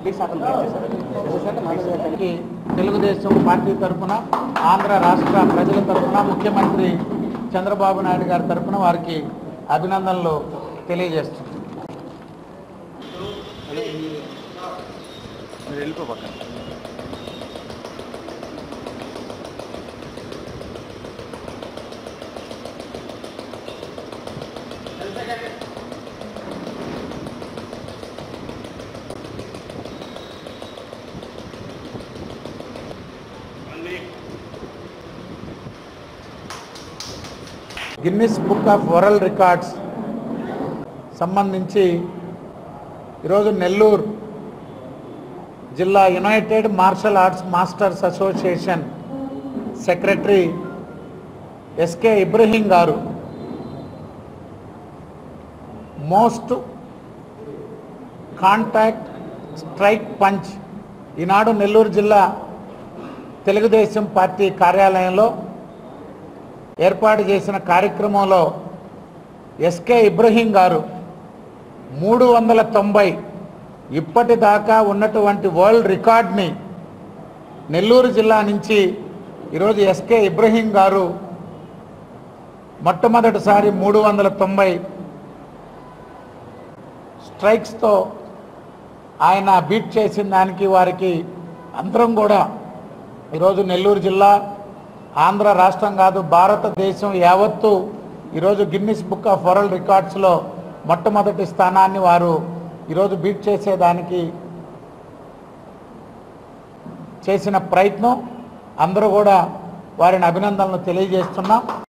seat శాతం break చేశారు ఇరవై శాతం హామీ ఈ తెలుగుదేశం పార్టీ తరఫున ఆంధ్ర రాష్ట్ర ప్రజల తరఫున ముఖ్యమంత్రి చంద్రబాబు నాయుడు గారి తరఫున వారికి అభినందనలు తెలియజేస్తున్నాం మీరు వెళ్ళిపోబాక Guinness book of world records సంబంధించి ఈరోజు నెల్లూరు జిల్లా United martial arts masters association secretary SK Ibrahim గారు మోస్ట్ కాంటాక్ట్ స్ట్రైక్ పంచ్ ఈనాడు నెల్లూరు జిల్లా తెలుగుదేశం పార్టీ కార్యాలయంలో ఏర్పాటు చేసిన కార్యక్రమంలో ఎస్కే ఇబ్రహీం గారు మూడు వందల తొంభై ఇప్పటిదాకా ఉన్నటువంటి వరల్డ్ రికార్డ్ని నెల్లూరు జిల్లా నుంచి ఈరోజు ఎస్కే ఇబ్రహీం గారు మొట్టమొదటిసారి మూడు వందల తొంభై స్ట్రైక్స్తో ఆయన బీట్ చేసిన దానికి వారికి అందరం కూడా ఈరోజు నెల్లూరు జిల్లా ఆంధ్ర రాష్ట్రం కాదు భారతదేశం యావత్తు ఈరోజు గిన్నిస్ బుక్ ఆఫ్ వరల్డ్ రికార్డ్స్లో మొట్టమొదటి స్థానాన్ని వారు ఈరోజు బీట్ చేసేదానికి చేసిన ప్రయత్నం అందరూ కూడా వారిని అభినందనలు తెలియజేస్తున్నాం